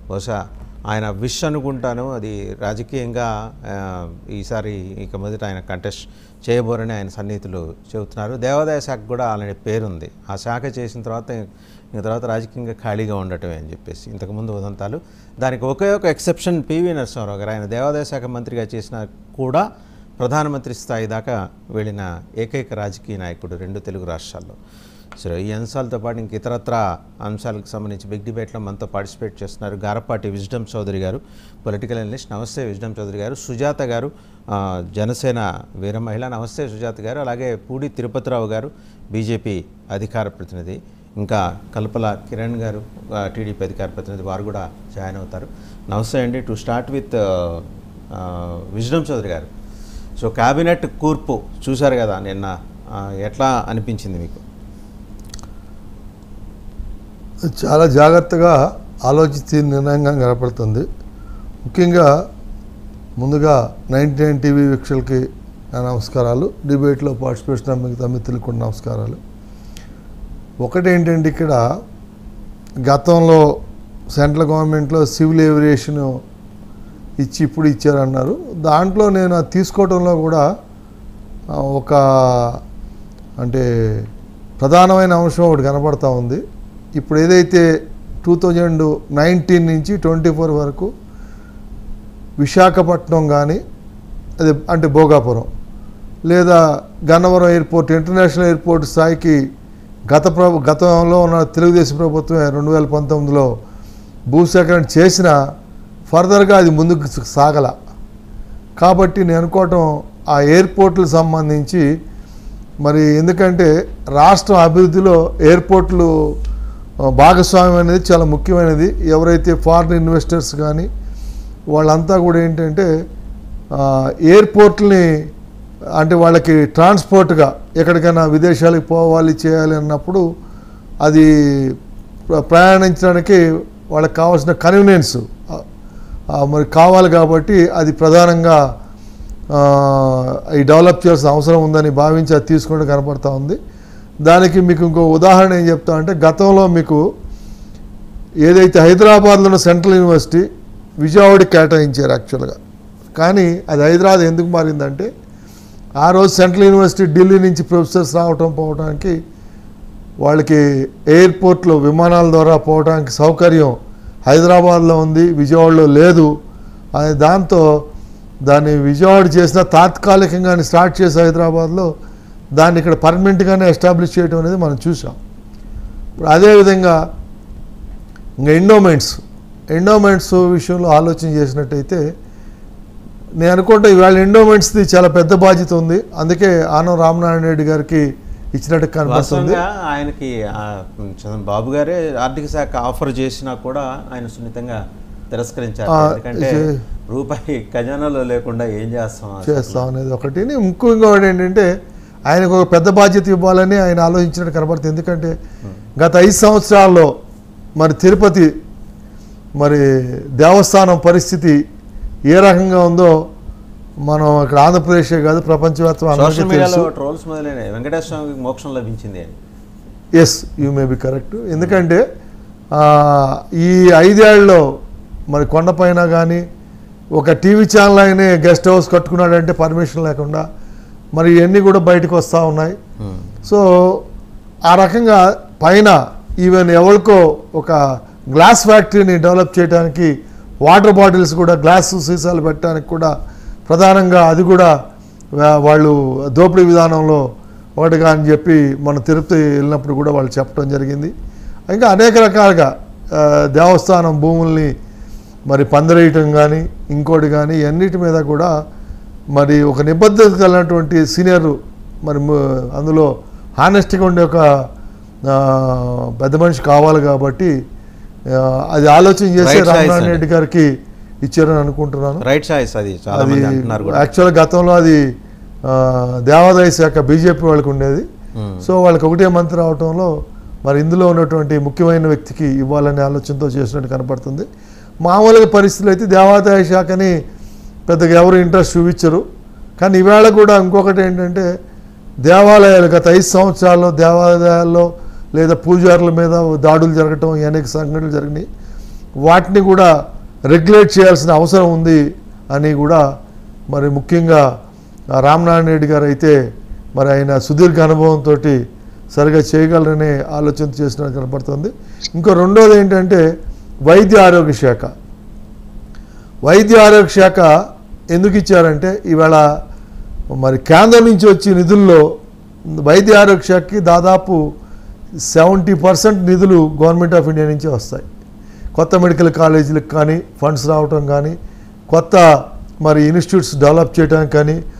బహుశా ఆయన విష్ అనుకుంటాను అది రాజకీయంగా ఆ, ఈసారి ఇక మొదట ఆయన కంటెస్ట్ చేయబోరని ఆయన సన్నిహితులు చెబుతున్నారు దేవాదాయ శాఖ కూడా ఆల్రెడీ పేరుంది ఆ శాఖ చేసిన తర్వాత ఇంక తర్వాత రాజకీయంగా ఖాళీగా ఉండటమే అని చెప్పేసి ఇంతకుముందు ఉదంతాలు దానికి ఒకే ఒక ఎక్సెప్షన్ పివి నరసింహారావు గారు ఆయన దేవాదాయ శాఖ మంత్రిగా చేసిన కూడా ప్రధానమంత్రి స్థాయి దాకా వెళ్ళిన ఏకైక రాజకీయ నాయకుడు రెండు తెలుగు రాష్ట్రాల్లో సో ఈ అంశాలతో పాటు ఇంక ఇతరత్ర అంశాలకు సంబంధించి బిగ్ డిబేట్లో మనతో పార్టిసిపేట్ చేస్తున్నారు గారపాటి విజ్డమ్ చౌదరి గారు పొలిటికల్ అనలిస్ట్ నమస్తే విజ్డమ్ చౌదరి గారు సుజాత గారు ఆ, జనసేన వీర మహిళ నమస్తే సుజాత గారు అలాగే పూడి తిరుపతిరావు గారు బీజేపీ అధికార ప్రతినిధి ఇంకా కల్పల కిరణ్ గారు ఆ, టీడీపీ అధికార ప్రతినిధి వారు కూడా జాయిన్ అవుతారు నమస్తే అండి to start with Wisdom Chowdary గారు సో క్యాబినెట్ కూర్పు చూశారు కదా నిన్న ఆ, ఎట్లా అనిపించింది మీకు చాలా జాగ్రత్తగా ఆలోచించి నిర్ణయంగా కనపడుతుంది ముఖ్యంగా ముందుగా నైన్టీ నైన్ టీవీ వీక్షకులకి నా నమస్కారాలు డిబేట్లో పార్టిసిపేట్ చేసిన మిగతా మిత్రులకు కూడా నమస్కారాలు ఒకటి ఏంటంటే ఇక్కడ గతంలో సెంట్రల్ గవర్నమెంట్లో సివిల్ ఏవియేషన్ ఇచ్చి ఇప్పుడు ఇచ్చారన్నారు దాంట్లో నేను అది తీసుకోవడంలో కూడా ఆ, ఒక అంటే ప్రధానమైన అంశం ఒకటి కనపడతా ఉంది ఇప్పుడు ఏదైతే టూ థౌజండ్ నైన్టీన్ నుంచి ట్వంటీ ఫోర్ వరకు విశాఖపట్నం కానీ అది అంటే భోగాపురం లేదా గన్నవరం ఎయిర్పోర్ట్ ఇంటర్నేషనల్ ఎయిర్పోర్ట్ స్థాయికి గత ప్రభు గతంలో ఉన్న తెలుగుదేశం ప్రభుత్వం రెండు వేల పంతొమ్మిదిలో భూసేకరణ చేసిన ఫర్దర్గా అది ముందుకు సాగల కాబట్టి నేను అనుకోవటం ఆ ఎయిర్పోర్ట్లకు సంబంధించి మరి ఎందుకంటే రాష్ట్ర అభివృద్ధిలో ఎయిర్పోర్ట్లు ఆ, భాగస్వామ్యం అనేది చాలా ముఖ్యమైనది ఎవరైతే ఫారిన్ ఇన్వెస్టర్స్ కానీ వాళ్ళంతా కూడా ఏంటంటే ఆ, ఎయిర్పోర్ట్ని అంటే వాళ్ళకి ట్రాన్స్పోర్ట్గా ఎక్కడికైనా విదేశాలకు పోవాలి చేయాలి అన్నప్పుడు అది ప్ర- ప్రయాణించడానికి వాళ్ళకి కావాల్సిన కన్వీనియన్స్ మరి కావాలి కాబట్టి అది ప్రధానంగా ఆ, ఈ డెవలప్ చేయాల్సిన అవసరం ఉందని భావించి అది తీసుకుంటూ కనపడతా ఉంది దానికి మీకు ఇంకో ఉదాహరణ ఏం చెప్తా అంటే గతంలో మీకు ఏదైతే హైదరాబాద్లో ఉన్న సెంట్రల్ యూనివర్సిటీ విజయవాడకి కేటాయించారు యాక్చువల్గా కానీ అది హైదరాబాద్ ఎందుకు మారిందంటే ఆ రోజు సెంట్రల్ యూనివర్సిటీ ఢిల్లీ నుంచి ప్రొఫెసర్స్ రావటం పోవడానికి వాళ్ళకి ఎయిర్పోర్ట్లో విమానాల ద్వారా పోవడానికి సౌకర్యం హైదరాబాద్లో ఉంది విజయవాడలో లేదు అని దాంతో దాన్ని విజయవాడ చేసిన తాత్కాలికంగానే స్టార్ట్ చేసి హైదరాబాద్లో దాన్ని ఇక్కడ పర్మనెంట్గానే ఎస్టాబ్లిష్ చేయడం అనేది మనం చూసాం ఇప్పుడు అదేవిధంగా ఇంకా ఎండోమెంట్స్ ఎండోమెంట్స్ విషయంలో ఆలోచన చేసినట్టయితే నేను అనుకుంటా ఇవాళ ఎండోమెంట్స్ది చాలా పెద్ద బాధ్యత ఉంది అందుకే ఆనం రామనారాయణ రెడ్డి గారికి ఇచ్చినట్టు కనిపిస్తుంది వాస్తవంగా ఆయనకి ఆ, చంద్ర బాబు గారే ఆర్థిక శాఖ ఆఫర్ చేసినా కూడా ఆయన సున్నితంగా తిరస్కరించారు ఆ, ఎందుకంటే ఇది- రూపాయి ఖజానాలో లేకుండా ఏం చేస్తాం అసలు? చేస్తాం అనేది ఒకటి ఇంకో ఏంటంటే ఆయనకు ఒక పెద్ద బాధ్యత ఇవ్వాలని ఆయన ఆలోచించినట్టు కనబడుతుంది ఎందుకంటే గత ఐదు సంవత్సరాల్లో మరి తిరుపతి మరి దేవస్థానం పరిస్థితి ఏ రకంగా ఉందో మనం ఇక్కడ ఆంధ్రప్రదేశే కాదు ప్రపంచవ్యాప్తం అందరికీ సోషల్ మీడియాలో తెలుసు ట్రోల్స్ మొదలైనాయి వెంకటేశ్వర స్వామికి మోక్షం లభించింది అని yes you may be correct ఎందుకంటే ఆ, ఈ ఐదేళ్లలో మరి కొండపైన కానీ ఒక టీవీ ఛానల్ ఆయనే గెస్ట్ హౌస్ కట్టుకున్నాడంటే పర్మిషన్ లేకుండా మరి ఇవన్నీ కూడా బయటకు వస్తూ ఉన్నాయి సో ఆ రకంగా పైన ఈవెన్ ఎవరికో ఒక గ్లాస్ ఫ్యాక్టరీని డెవలప్ చేయడానికి వాటర్ బాటిల్స్ కూడా గ్లాస్ సీసాలు పెట్టడానికి కూడా ప్రధానంగా అది కూడా వా- వాళ్ళు దోపిడీ విధానంలో ఒకటిగా అని చెప్పి మన తిరుపతి వెళ్ళినప్పుడు కూడా వాళ్ళు చెప్పడం జరిగింది ఇంకా అనేక రకాలుగా ఆ, దేవస్థానం భూముల్ని మరి పందిరేయటం కానీ ఇంకోటి కానీ ఇవన్నిటి మీద కూడా మరి ఒక నిబద్ధత కలిగినటువంటి సీనియర్ మరి ము- అందులో హానెస్ట్గా ఉండే ఒక ఆ, పెద్ద మనిషి కావాలి కాబట్టి ఆ, అది ఆలోచన చేసి Right choice రామనారాయణ అండి. రెడ్డి గారికి ఇచ్చారని అనుకుంటున్నాను రైట్ చాయిస్ అది చాలా అది మంది అంటున్నారు కూడా యాక్చువల్గా గతంలో అది ఆ, దేవాదాయ శాఖ బీజేపీ వాళ్ళకి ఉండేది Hmm. సో వాళ్ళకి ఒకటే మంత్రి రావటంలో మరి ఇందులో ఉన్నటువంటి ముఖ్యమైన వ్యక్తికి ఇవ్వాలనే ఆలోచనతో చేసినట్టు కనపడుతుంది మామూలుగా పరిస్థితులు అయితే దేవాదాయ శాఖని పెద్దగా ఎవరు ఇంట్రెస్ట్ చూపించరు కానీ ఈవేళ కూడా ఇంకొకటి ఏంటంటే దేవాలయాలు గత ఐదు సంవత్సరాల్లో దేవాలయాల్లో లేదా పూజారుల మీద దాడులు జరగటం ఈ అనేక సంఘటనలు జరిగినాయి వాటిని కూడా రెగ్యులేట్ చేయాల్సిన అవసరం ఉంది అని కూడా మరి ముఖ్యంగా ఆ రామనారాయణ రెడ్డి గారు అయితే మరి ఆయన సుదీర్ఘ అనుభవంతో సరిగా చేయగలరనే ఆలోచన చేసినట్టు కనపడుతుంది ఇంకో రెండోది ఏంటంటే వైద్య ఆరోగ్య శాఖ వైద్య ఆరోగ్య శాఖ ఎందుకు ఇచ్చారంటే ఈవేళ మరి కేంద్రం నుంచి వచ్చే నిధుల్లో వైద్య ఆరోగ్య శాఖకి దాదాపు సెవెంటీ పర్సెంట్ నిధులు గవర్నమెంట్ ఆఫ్ ఇండియా నుంచే వస్తాయి కొత్త మెడికల్ కాలేజీలకు కానీ ఫండ్స్ రావటం కానీ కొత్త మరి ఇన్స్టిట్యూట్స్ డెవలప్ చేయడానికి కానీ